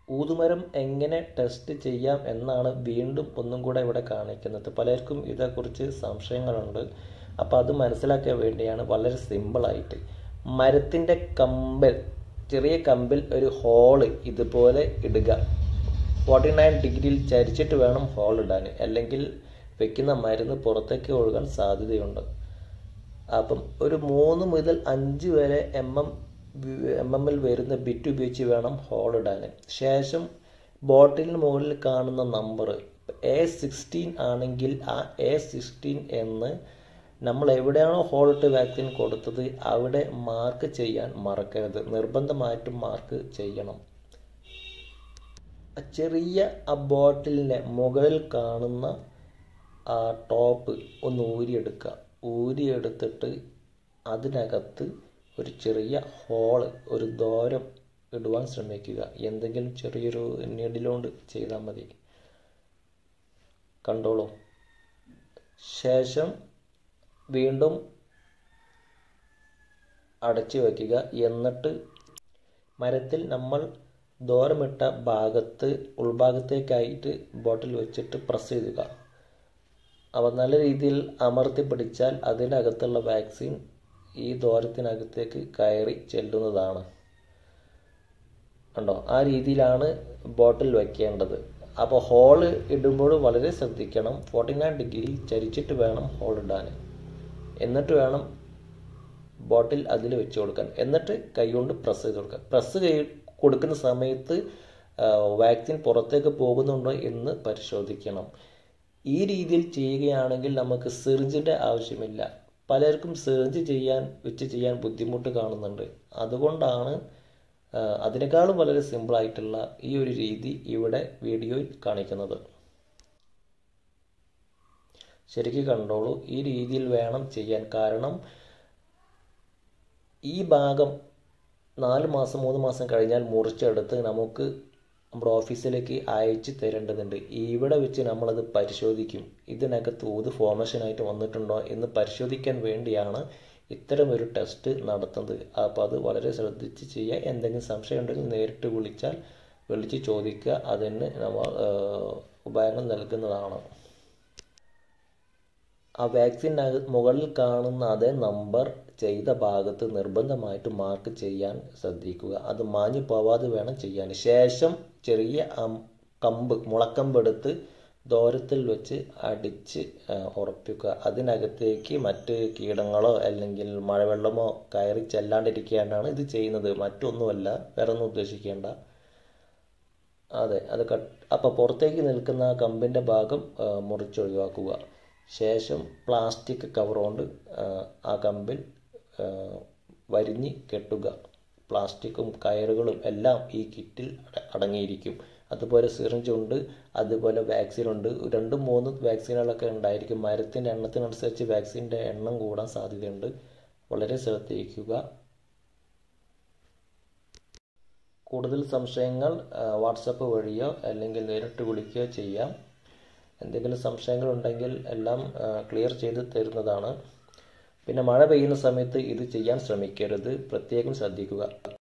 ഊതുമരം എങ്ങനെ ടെസ്റ്റ് ചെയ്യാം എന്നാണ് വീണ്ടും ഒന്നും കൂടെ ഇവിടെ കാണിക്കുന്നത് പലർക്കും ഇതേക്കുറിച്ച് സംശയങ്ങളുണ്ട് അപ്പോൾ അത് മനസ്സിലാക്കാൻ വേണ്ടിയാണ് വളരെ സിമ്പിളായിട്ട് മരത്തിൻ്റെ കമ്പിൽ ചെറിയ കമ്പിൽ ഒരു ഹോള് ഇതുപോലെ ഇടുക ഫോർട്ടി നയൻ ഡിഗ്രിയിൽ ചരിച്ചിട്ട് വേണം ഹോൾ ഇടാൻ അല്ലെങ്കിൽ വെക്കുന്ന മരുന്ന് പുറത്തേക്ക് ഒഴുകാൻ സാധ്യതയുണ്ട് അപ്പം ഒരു മൂന്ന് മുതൽ അഞ്ച് വരെ എം എം എം എമ്മിൽ വരുന്ന ബിറ്റ് ഉപയോഗിച്ച് വേണം ഹോൾ ഇടാൻ ശേഷം ബോട്ടിലിന് മുകളിൽ കാണുന്ന നമ്പർ എ സിക്സ്റ്റീൻ ആണെങ്കിൽ ആ എ സിക്സ്റ്റീൻ എന്ന് നമ്മൾ എവിടെയാണോ ഹോളിട്ട് വാക്സിൻ കൊടുത്തത് അവിടെ മാർക്ക് ചെയ്യാൻ മറക്കരുത് നിർബന്ധമായിട്ടും മാർക്ക് ചെയ്യണം ചെറിയ ആ ബോട്ടിലിൻ്റെ മുകളിൽ കാണുന്ന ആ ടോപ്പ് ഒന്ന് ഊരിയെടുക്കുക ഊരിയെടുത്തിട്ട് അതിനകത്ത് ഒരു ചെറിയ ഹോള് ഒരു ദോരം ഇടുവാൻ ശ്രമിക്കുക എന്തെങ്കിലും ചെറിയൊരു നീഡിലോണ്ട് ചെയ്താൽ മതി കണ്ടോളൂ ശേഷം വീണ്ടും അടച്ചു വയ്ക്കുക എന്നിട്ട് മരത്തിൽ നമ്മൾ ദോരമിട്ട ഭാഗത്ത് ഉൾഭാഗത്തേക്കായിട്ട് ബോട്ടിൽ വെച്ചിട്ട് പ്രസ് ചെയ്യുക അവ നല്ല രീതിയിൽ അമർത്തി പിടിച്ചാൽ അതിനകത്തുള്ള വാക്സിൻ ഈ ദോരത്തിനകത്തേക്ക് കയറി ചെല്ലുന്നതാണ് കണ്ടോ ആ രീതിയിലാണ് ബോട്ടിൽ വയ്ക്കേണ്ടത് അപ്പോൾ ഹോള് ഇടുമ്പോൾ വളരെ ശ്രദ്ധിക്കണം ഫോർട്ടി നയൻ ഡിഗ്രി ചരിച്ചിട്ട് വേണം ഹോൾ ഇടാൻ എന്നിട്ട് വേണം ബോട്ടിൽ അതിൽ വെച്ച് കൊടുക്കാൻ എന്നിട്ട് കൈകൊണ്ട് പ്രസ് ചെയ്ത് കൊടുക്കുക പ്രസ് കൈ കൊടുക്കുന്ന സമയത്ത് വാക്സിൻ പുറത്തേക്ക് പോകുന്നുണ്ടോ എന്ന് പരിശോധിക്കണം ഈ രീതിയിൽ ചെയ്യുകയാണെങ്കിൽ നമുക്ക് സിറിഞ്ചിൻ്റെ ആവശ്യമില്ല പലർക്കും സിറിഞ്ച് ചെയ്യാൻ വെച്ച് ചെയ്യാൻ ബുദ്ധിമുട്ട് കാണുന്നുണ്ട് അതുകൊണ്ടാണ് അതിനേക്കാളും വളരെ സിമ്പിളായിട്ടുള്ള ഈ ഒരു രീതി ഇവിടെ വീഡിയോയിൽ കാണിക്കുന്നത് ശരിക്കും കണ്ടോളൂ ഈ രീതിയിൽ വേണം ചെയ്യാൻ കാരണം ഈ ഭാഗം നാല് മാസം മൂന്ന് മാസം കഴിഞ്ഞാൽ മുറിച്ചെടുത്ത് നമുക്ക് നമ്മുടെ ഓഫീസിലേക്ക് അയച്ചു തരേണ്ടതുണ്ട് ഇവിടെ വെച്ച് നമ്മളത് പരിശോധിക്കും ഇതിനകത്ത് ഊത് ഫോർമേഷനായിട്ട് വന്നിട്ടുണ്ടോ എന്ന് പരിശോധിക്കാൻ വേണ്ടിയാണ് ഇത്തരം ഒരു ടെസ്റ്റ് നടത്തുന്നത് അപ്പോൾ അത് വളരെ ശ്രദ്ധിച്ച് ചെയ്യുക എന്തെങ്കിലും സംശയം ഉണ്ടെങ്കിൽ നേരിട്ട് വിളിച്ചാൽ വിളിച്ച് ചോദിക്കുക അതിന് നമ്മൾ ഉപായങ്ങൾ നൽകുന്നതാണ് ആ വാക്സിൻ മുകളിൽ കാണുന്ന അതേ നമ്പർ ചെയ്ത ഭാഗത്ത് നിർബന്ധമായിട്ട് മാർക്ക് ചെയ്യാൻ ശ്രദ്ധിക്കുക അത് മാഞ്ഞു പോവാതെ വേണം ചെയ്യാൻ ശേഷം ചെറിയ കമ്പ് മുളക്കമ്പ് എടുത്ത് ദൂരത്തിൽ വെച്ച് അടിച്ച് ഉറപ്പിക്കുക അതിനകത്തേക്ക് മറ്റ് കീടങ്ങളോ അല്ലെങ്കിൽ മഴവെള്ളമോ കയറി ചെല്ലാണ്ടിരിക്കാനാണ് ഇത് ചെയ്യുന്നത് മറ്റൊന്നുമല്ല വേറെ ഒന്നും ഉദ്ദേശിക്കേണ്ട അതെ അത് കട്ട് അപ്പോൾ പുറത്തേക്ക് നിൽക്കുന്ന കമ്പിൻ്റെ ഭാഗം മുറിച്ചൊഴിവാക്കുക ശേഷം പ്ലാസ്റ്റിക് കവർ കൊണ്ട് ആ കമ്പിൽ വരിഞ്ഞ് കെട്ടുക പ്ലാസ്റ്റിക്കും കയറുകളും എല്ലാം ഈ കിറ്റിൽ അടങ്ങിയിരിക്കും അതുപോലെ സിറിഞ്ചുണ്ട് അതുപോലെ വാക്സിൻ ഉണ്ട് രണ്ടും മൂന്ന് വാക്സിനുകളൊക്കെ ഉണ്ടായിരിക്കും മരത്തിൻ്റെ എണ്ണത്തിനനുസരിച്ച് വാക്സിൻ്റെ എണ്ണം കൂടാൻ സാധ്യതയുണ്ട് വളരെ ശ്രദ്ധിക്കുക കൂടുതൽ സംശയങ്ങൾ വാട്സപ്പ് വഴിയോ അല്ലെങ്കിൽ നേരിട്ട് വിളിക്കുകയോ ചെയ്യാം എന്തെങ്കിലും സംശയങ്ങൾ ഉണ്ടെങ്കിൽ എല്ലാം ക്ലിയർ ചെയ്ത് തരുന്നതാണ് പിന്നെ മഴ പെയ്യുന്ന സമയത്ത് ഇത് ചെയ്യാൻ ശ്രമിക്കരുത് പ്രത്യേകം ശ്രദ്ധിക്കുക